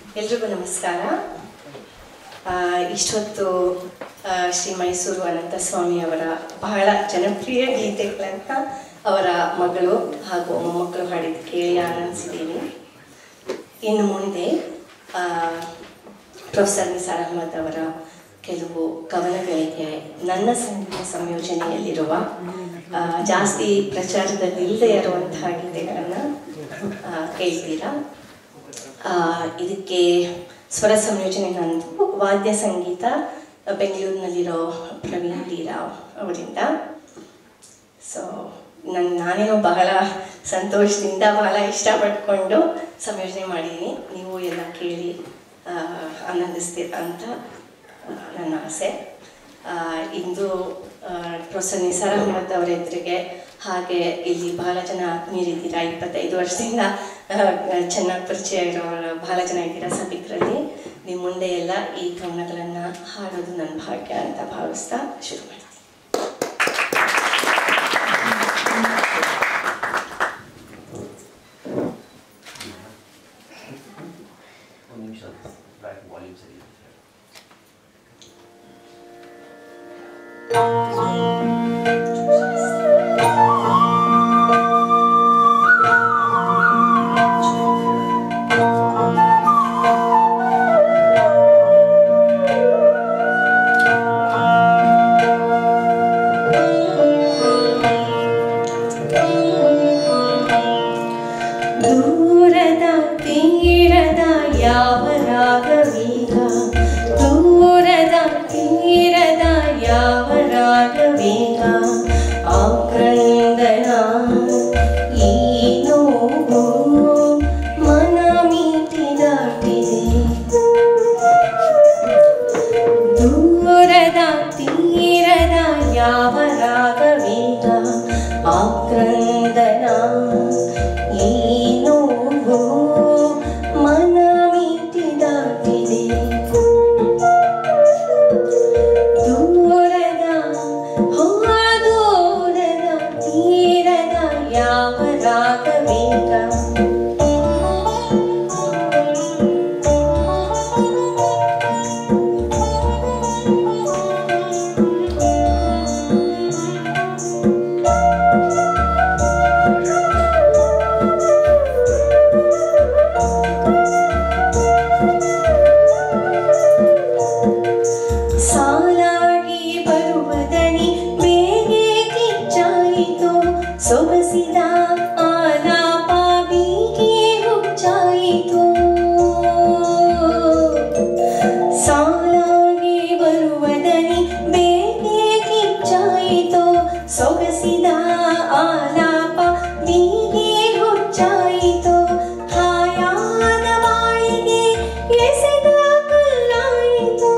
ಎಲ್ರಿಗೂ ನಮಸ್ಕಾರ ಆ, ಇಷ್ಟೊತ್ತು ಆ, ಶ್ರೀ ಮೈಸೂರು ಅನಂತಸ್ವಾಮಿಯವರ ಬಹಳ ಜನಪ್ರಿಯ ಗೀತೆಗಳನ್ನ ಅವರ ಮಗಳು ಹಾಗೂ ಮೊಮ್ಮಕ್ಕಳು ಹಾಡಿದ್ದು ಕೇಳಿ ಆನಂದಿಸಿದ್ದೀನಿ ಇನ್ನು ಮುಂದೆ ಆ, ಪ್ರೊಫೆಸರ್ ನಿಸಾರ್ ಅಹಮದ್ ಅವರ ಕೆಲವು ಕವನಗಳಿಗೆ ನನ್ನ ಸಂಗೀತ ಸಂಯೋಜನೆಯಲ್ಲಿರುವ ಆ, ಜಾಸ್ತಿ ಪ್ರಚಾರದಲ್ಲಿ ಇಲ್ಲದೆ ಇರುವಂತಹ ಗೀತೆಗಳನ್ನು ಕೇಳ್ತೀರಾ ಆ, ಇದಕ್ಕೆ ಸ್ವರ ಸಂಯೋಜನೆ ನಂದು ವಾದ್ಯ ಸಂಗೀತ ಬೆಂಗಳೂರಿನಲ್ಲಿರೋ ಪ್ರವೀಣ್ ಲೀರಾವ್ ಅವರಿಂದ ಸೊ ನನ್ನ ನಾನೇನೋ ಬಹಳ ಸಂತೋಷದಿಂದ ಬಹಳ ಇಷ್ಟಪಟ್ಕೊಂಡು ಸಂಯೋಜನೆ ಮಾಡಿದ್ದೀನಿ ನೀವು ಎಲ್ಲ ಕೇಳಿ ಆ, ಆನಂದಿಸ್ತೀರ ಅಂತ ಆ, ನನ್ನ ಆಸೆ ಆ, ಇಂದು ಆ, ಪ್ರೊಫೆಸರ್ ನಿಸಾರ್ ಅಹಮದ್ ಅವರ ಎದುರಿಗೆ ಹಾಗೆ ಇಲ್ಲಿ ಬಹಳ ಜನ ಆತ್ಮೀಯರಿದ್ದೀರಾ ಇಪ್ಪತ್ತೈದು ವರ್ಷದಿಂದ ಚೆನ್ನಾಗಿ ಪರಿಚಯ ಇರೋರು ಬಹಳ ಜನ ಇದ್ದೀರಾ ಸಭಿಕರಲ್ಲಿ ನಿಮ್ಮ ಮುಂದೆ ಎಲ್ಲ ಈ ಕವನಗಳನ್ನು ಹಾಡೋದು ನನ್ನ ಭಾಗ್ಯ ಅಂತ ಭಾವಿಸ್ತಾ ಶುರು ಮಾಡ್ತೀನಿ ಒಂದು ನಿಮಿಷ ಬ್ಯಾಕ್ ವಾಲ್ಯೂಮ್ ಸರಿ ಇಲ್ಲ. ದೂರದ ತೀರದ ಯಾವ ರಾಗವೀಗ ದೂರದ ತೀರದ ಯಾವ ರಾಗವೀಗ ಆಕ್ರಂದನ ಈ ನೋವು ಮನ ಮೀಟಿ ದಾಟಿದೆ ದೂರದ ತೀರದ ಯಾವ ರಾಗವೀಗ ಆಕ್ರಂದನ ಈ ನೋವು ಮನ ಮೀಟಿ ದಾಟಿದೆ ದೂರದ ಹೋ ದೂರದ ತೀರದ ಯಾವ ರಾಗವೀಗ ಸಾಲಾಗಿ ಬರುವುದನಿ ಬೇಗೆ ಕಿಚ್ಚಾಯಿತು ಸೊಗಸಿದ ಆಲಾಪ ಬೀಗೆ ಹುಚ್ಚಾಯಿತು ಸಾಲಾಗಿ ಬರುವುದನಿ ಬೇಗೆ ಕಿಚ್ಚಾಯಿತು ಸೊಗಸಿದ ಆಲಾಪ ಬೀಗೆ ಹುಚ್ಚಾಯಿತು ಹಾಯಾದ ಬಾಳಿಗೆ ಎಸೆದ ಕಲ್ಲಾಯಿತು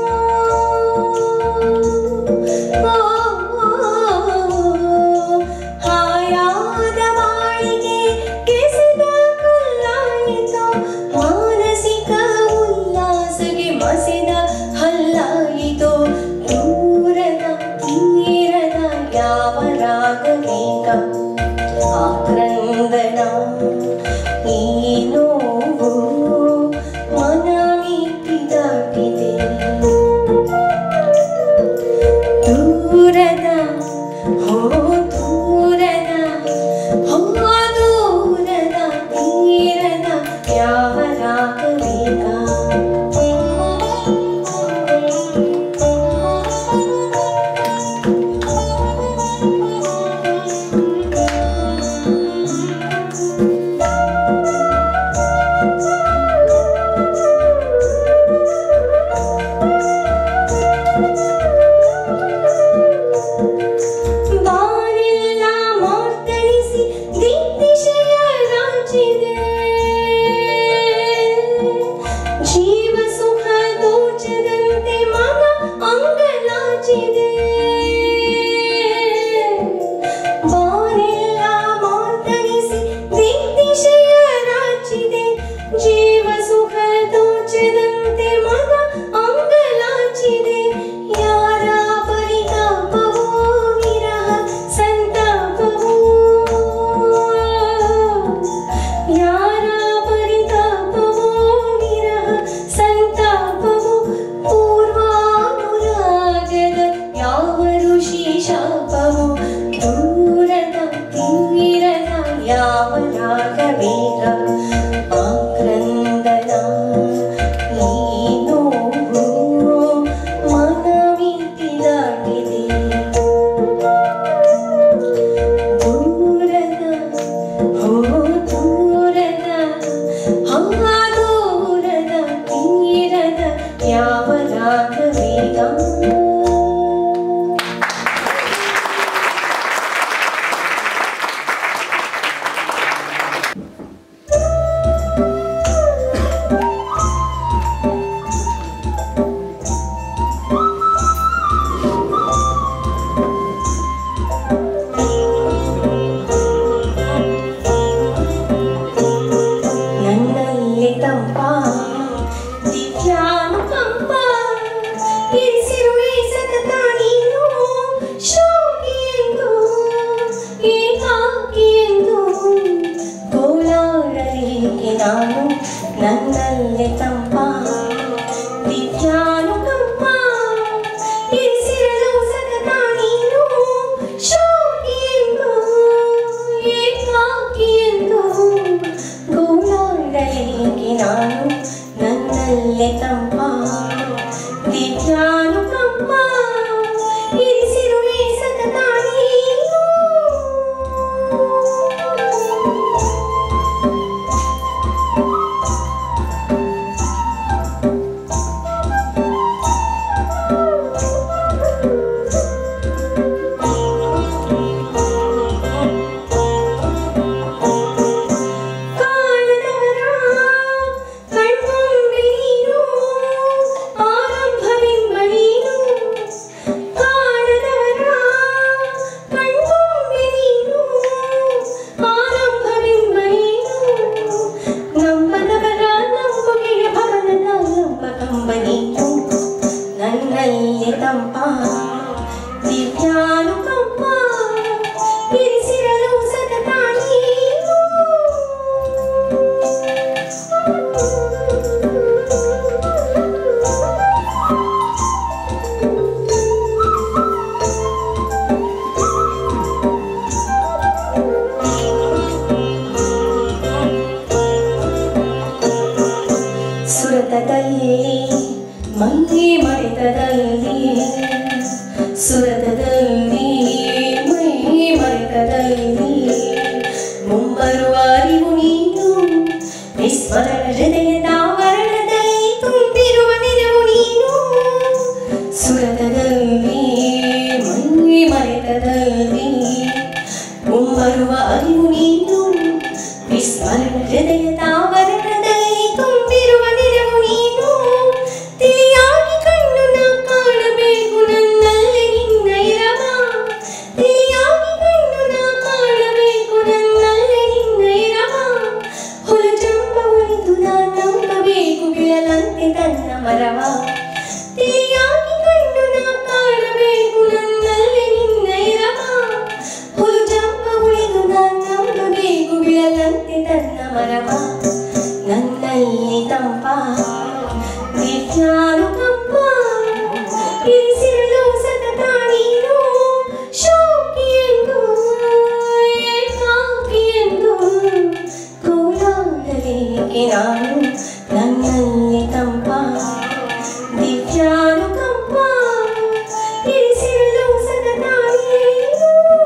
ಹಾಯಾದ ಬಾಳಿಗೆ ಕೆಸೆದ ಕಲ್ಲಾಯಿತು ಮಾನಸಿಕ ಉಲ್ಲಾಸಗೆ ಮಸೆದ ಹಲ್ಲಾಯಿತು ದೂರದ ತೀರದ ಯಾವ ರಾಗವೀಗ ಆಕ್ರಂದನ ಈ ನೋವು ಮನ ಮೀಟಿ ದಾಟಿದೆ ದೂರದ ಹೋ ದೂರದ ಹೋ ದೂರದ ತೀರದ ಯಾವ ರಾಗವೀಗ ಬಾನೆಲ್ಲ ಮಾರ್ದನಿಸಿ ದಿಗ್ದಿಶೆಯ ರಾಚಿದೆ ಜೀವ ಸುಖ ದೋಚದಂತೆ ಮನ ಅಂಗಲಾಚಿದೆ ಬಾನೆಲ್ಲ ಮಾರ್ದನಿಸಿ ದಿಗ್ದಿಶೆಯ ರಾಚಿದೆ ಜೀವ ದಿವ್ಯಾನುಕಂಪ ಇರಿಸಿರುವೆ ಸತತ ನೀನು ಶೋಕಿಯೆಂದು ಏಕಾಕಿಯೆಂದು ಗೋಳಾಡಲೇಕೆ ನಾನು ನನ್ನಲ್ಲೇ ತಂಪ ದಿವ್ಯಾನುಕಂಪ ಇರಿಸಿರಲು ಸತತ ನೀನು ಶೋಕಿಯೆಂದು ಏಕಾಕಿಯೆಂದು ಗೋಳಾಡಲೇಕೆ ನಾನು ನನ್ನಲ್ಲೇ ತಂಪ ದಿವ್ಯಾನುಕಂಪ ಇರಿಸಿರುವೆ ಸತತ ನೀನು ಕಾಣದವರ ಕಣ್ಮುಂಬೆ ನೀನು ಆರಂಭವೆಂಬ ನೀನು ಕಾಣದವರ ಕಣ್ಮುಂಬೆ ನೀನು ಆರಂಭವೆಂಬ ನೀನು ನಂಬದವರ ನಂಬುಗೆಯ ಭವನದ ನಂಬಕಂಬ ನೀನು ನನ್ನಲ್ಲಿ ತಂಪ ದಿವ್ಯಾನುಕಂಪ ಇರಿಸಿರಲು ಸತತ ನೀನು ಸುರತದಲ್ಲಿ ಮಂಗಿ ಮರೆತದಲ್ಲಿ ಸುರತದಲ್ಲಿ ಮೈ ಮರೆತದಲ್ಲಿ ಮುಂಬರುವ ಅರಿವು ನೀನು ವಿಸ್ಮರಣ ಹೃದಯದ ಆವರಣದಲ್ಲಿ ತುಂಬಿರುವ ನೆರವು ನೀನು ಸುರತದಲ್ಲಿ ಮೈ ಮರೆತದಲ್ಲಿ ಮುಂಬರುವ ಅರಿವು ನೀನು ವಿಸ್ಮರಣ ಹೃದಯದ ಆವರಣದಲ್ಲಿ ತುಂಬಿರುವ ನೆರವು ನೀನು ತಿಳಿಯಾಗಿ ಕಣ್ಣು ನಾ ಕಾಣಬೇಕು ನನ್ನಲ್ಲಿ ನಿನ್ನ ಇರವ ತಿಳಿಯಾಗಿ ಕಣ್ಣು ನಾ ಕಾಣಬೇಕು ನನ್ನಲ್ಲಿ ನಿನ್ನ ಇರವ ಹೊಲಜಂಬ ಉಳಿದು ನಾ ನಂಬಬೇಕು ಗಿಳಲಂತೆ ತನ್ನ ಮರವ ತಿಳಿಯಾಗಿ ಕಣ್ಣು ನಾ ಕಾಣಬೇಕು ನನ್ನಲ್ಲಿ ನಿನ್ನ ಇರವ ಹುಲುಜಂಬ ಉಳಿದು ನಾ ನಂಬಬೇಕು ಗಿಳಲಂತೆ ತನ್ನ ಮರವ ನನ್ನಲ್ಲಿ ತಂಪ ದಿವ್ಯಾನುಕಂಪ ಇರಿಸಿರಲು ಸತತ ನೀನು ಶೋಕಿಯೆಂದು ಏಕಾಕಿಯೆಂದು ಗೋಳಾಡಲೇಕೆ ನಾನು ನನ್ನಲ್ಲಿ ತಂಪ ದಿವ್ಯಾನುಕಂಪ ಇರಿಸಿರಲು ಸತತ ನೀನು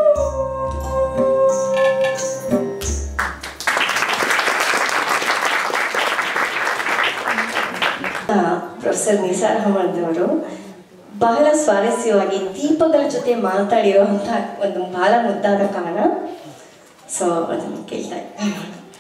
ಪ್ರೊಫೆಸರ್ ನಿಸಾರ್ ಅಹಮದ್ ಅವರು ಬಹಳ ಸ್ವಾರಸ್ಯವಾಗಿ ದೀಪಗಳ ಜೊತೆ ಮಾತಾಡಿರುವಂಥ ಒಂದು ಬಹಳ ಮುದ್ದಾದ ಕಾರಣ ಸೊ ಅದನ್ನು ಕೇಳ್ತಾ ಇದ್ದೀನಿ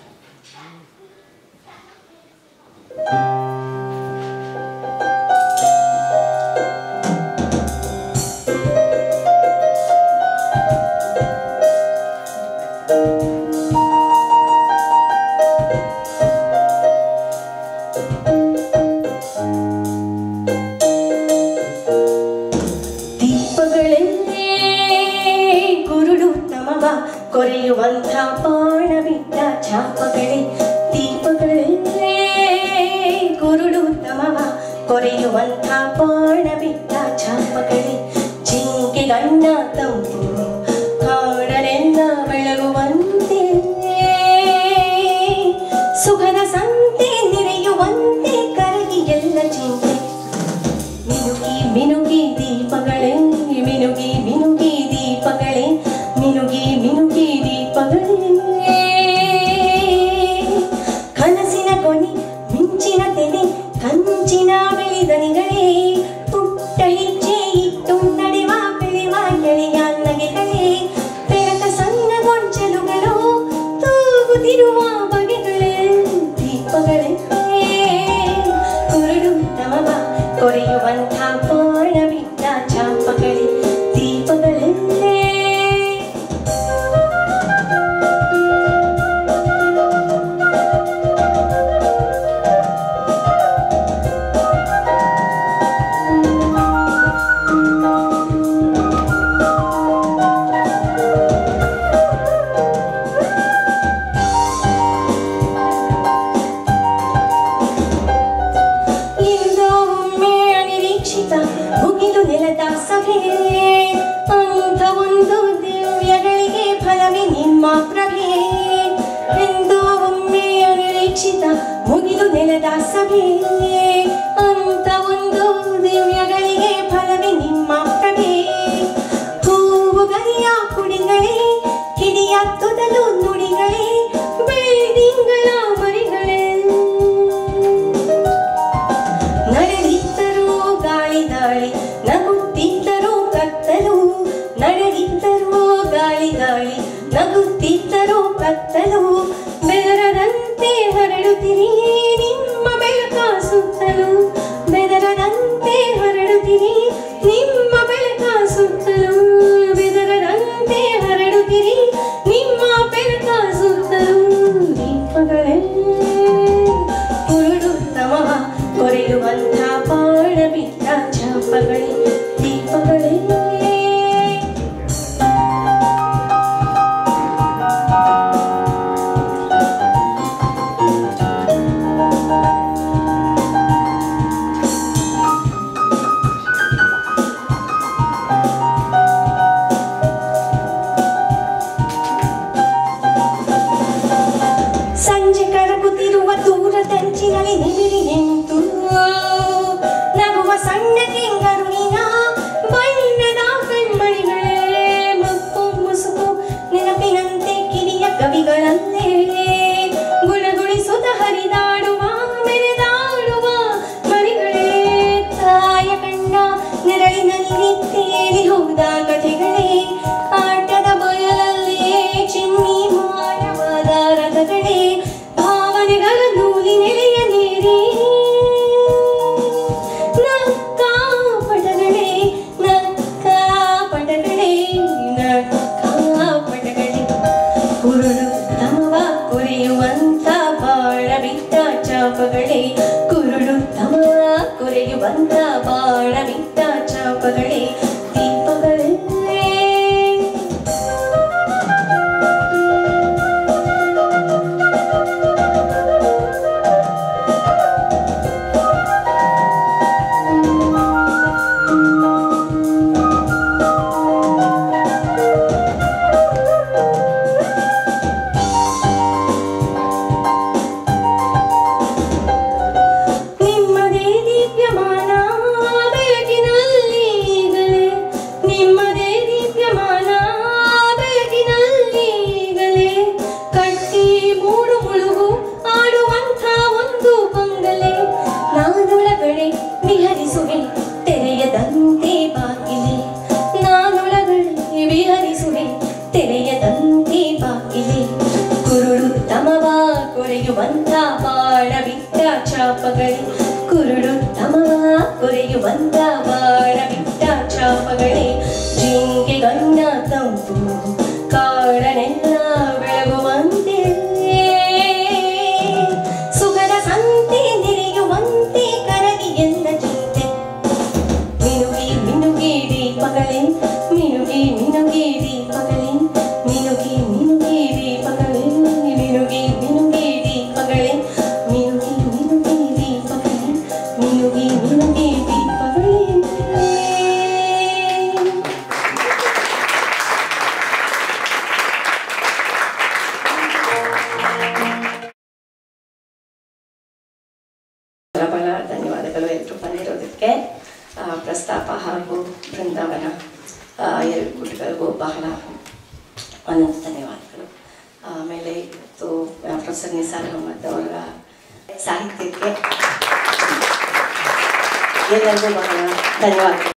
ದೀಪಗಳಲ್ಲೇ ಕುರುಡು ನಮವ ಕೊರೆಯುವಂಥ ಬಾಣ ಬಿಟ್ಟ ಛಾಪಗಳೇ ದೀಪಗಳಲ್ಲೇ ಕುರುಡು ನಮವ ಕೊರೆಯುವಂಥ ಬಾಣ ಬಿಟ್ಟ ಛಾಪಗಳೇ ಜಿಂಕೆ ಗಣ್ಣ ತಂಪು ಕಾಣಲೆಲ್ಲ ಬೆಳಗುವಂತೆ ಸುಖದ ಸಂತೆ ನೆರೆಯುವಂತೆ ಕರಗಿ ಎಲ್ಲ ಚಿಂತೆ ಮಿನುಗಿ ಮಿನುಗಿ ದೀಪಗಳೇ ಮಿನುಗಿ ಮಿನುಗಿ ದೀಪಗಳೇ ಮಿನುಗಿ ಮಿನುಗಿ ದೀಪಗಳೇ ಕನಸಿನ ಕೊನೆ ಮಿಂಚಿನ ತೆನೆ ಕಂಚಿನ ಬೆಳೆದನಿಗಳೇ ಪುಟ್ಟ ಹೆಜ್ಜೆ ಇಟ್ಟು ನಡೆವ ಬೆಳೆವ ಗೆಳೆಯ ನಗೆ ನಡೆದ ಸಭೆ ಅಂತ ಒಂದು ದಿವ್ಯಗಳಿಗೆ ಫಲವೇ ನಿಮ್ಮ ಪ್ರಭೆ ಹೂವು ಗರಿಯ ಕುಡಿಗಳೇ ಕಿಡಿಯ ತೊದಲು ನುಡಿಗಳೇ ಬಿಲ್ಡಿಂಗ್ಗಳ ಮರಿಗಳೇ ನಡೆದಿದ್ದರೂ ಗಾಳಿ ದಾಳಿ ನಗುತ್ತಿದ್ದರೂ ಕತ್ತಲು ನಡೆದಿದ್ದರೂ ಗಾಳಿ ದಾಳಿ ನಗುತ್ತಿದ್ದರೂ ಕತ್ತಲು ಬೆದರದಂತೆ ಹರಡುತ್ತಿರಿ ನಿಮ್ಮ ಬೆಳಕ ಸುತ್ತಲು ಬೆದರದಂತೆ ಹರಡುತ್ತಿರಿ ನಿಮ್ಮ ಬೆಳಕ ಸುತ್ತಲು ಬೆದರದಂತೆ ಹರಡುತ್ತಿರಿ ನಿಮ್ಮ ಬೆಳಕ ಸುತ್ತಲು ದೀಪಗಳೇ ಕುರುಡುತ್ತಮವ ಕೊರೆಯುವಂಥ ಬಾಣ ಬಿಟ್ಟ ಚಾಪಗಳೇ ದೀಪಗಳೇ ಸಂಜೆ ಕರಗುತ್ತಿರುವ ದೂರದಂಚಿನಲ್ಲಿ ನಿಮಿರಿ ನಿಂತು ನಗುವ ಸಣ್ಣ ಕೆಂಗರುಣಿನ ಬಣ್ಣದ ಕಣ್ಮಣಿಗಳೇ ಮುಪ್ಪು ಮುಸುಕು ನೆನಪಿನಂತೆ ಕಿರಿಯ ಕವಿಗಳಲ್ಲೇ ಗುಣಗುಣಿಸುತ್ತ ಹರಿದಾಡುವ ಮೆರೆದಾಡುವ ಮರಿಗಳೇ ತಾಯ ಕಣ್ಣ ನೆರಳಿನಲ್ಲಿ ತೇಲಿ ಹೋದ ಕಥೆಗಳೇ ಆಟದ ಬಯಲಲ್ಲೇ ಚಿಮ್ಮಿ ಮಾಯವಾದ ರಥಗಳೇ ಭಾವನೆಗಳ ನೂಲಿನೆಲೆಯ ನೀರಿ ನಕ್ಕಾ ಪಟಗಳೇ ನಕ್ಕಾ ಪಟಗಳೇ ನಕ್ಕಾ ಪಟಗಳೇ ಕುರುಡು ತಮವ ಕೊರೆಯುವಂತ ಬಾಳ ಬಿಟ್ಟ ಚಾಪಗಳೇ ಕುರುಡು ತಮವ ಕೊರೆಯುವಂತ ಬಾಳ ಬಿಟ್ಟ ಚಾಪಗಳೇ ದೀಪಗಳೇ ನಿಮ್ಮದೇ ದಿವ್ಯಮಾನ ಬೆಳಕಿನಲ್ಲಿ ಈಗಲೇ ನಿಮ್ಮದೇ ದಿವ್ಯಮಾನ ಬೆಳಕಿನಲ್ಲಿ ಈಗಲೇ ಕಟ್ಟಿ ಮೂಡು ಮುಳುಗು ಆಡುವಂಥ ಒಂದು ಬಂಗಲೆ ನಾನೊಳಗಡೆ ವಿಹರಿಸುವೆ ತೆರೆಯದಂತೆ ಬಾಗಿಲೆ ನಾನೊಳಗಡೆ ವಿಹರಿಸುವೆ ತೆರೆಯದಂತೆ ಬಾಗಿಲೆ ಕುರುಡು ತಮವ ಕೊರೆಯುವಂತ ಬಾಳ ಬಿಟ್ಟ ಚಾಪಗಳೇ ಕುರುಡು ತಮವ ಕೊರೆಯುವಂತ ಬಾಳ ಬಿಟ್ಟ ಚಾಪಗಳೇ ಜಿಂಕೆ ಗಣ್ಣ ತಂಪು ಕಾಡನೆಲ್ಲ ಬೆಳಗುವಂತೆ ಸುಖದ ಸಂತೆ ನೆರೆಯುವಂತೆ ಕರಗಿ ಎಲ್ಲ ಚಿಂತೆ ಮಿನುಗಿ ಮಿನುಗಿ ದೀಪಗಳೇ ಮಿನುಗಿ ಮಿನುಗಿ ದೀಪಗಳೇ ಮಿನುಗಿ ಮಿನುಗಿ ದೀಪಗಳೇ ಮಿನುಗಿ ಮಿನುಗಿ ದೀಪಗಳೇ ಮಿನುಗಿ ಮಿನುಗಿ ದೀಪಗಳೇ ಮಿನುಗಿ ಮಿನುಗಿ ದೀಪಗಳೇ ಬಹಳ ಬಹಳ ಧನ್ಯವಾದಗಳು ಎಲ್ಲರೂ ಬಂದಿರೋದಕ್ಕೆ ಆ, ಪ್ರಸ್ತಾಪ ಹಾಗೂ ಬೃಂದಾವನ ಆ, ಎರಡು ಗುಟ್ಗಳಿಗೂ ಬಹಳ ಅನಂತ ಧನ್ಯವಾದಗಳು ಆಮೇಲೆ ಇವತ್ತು ಪ್ರೊಫೆಸರ್ ನಿಸಾರ್ ಅಹಮದ್ ಅವರ ಸಾಹಿತ್ಯಕ್ಕೆ ಎಲ್ಲರಿಗೂ ಬಹಳ ಧನ್ಯವಾದಗಳು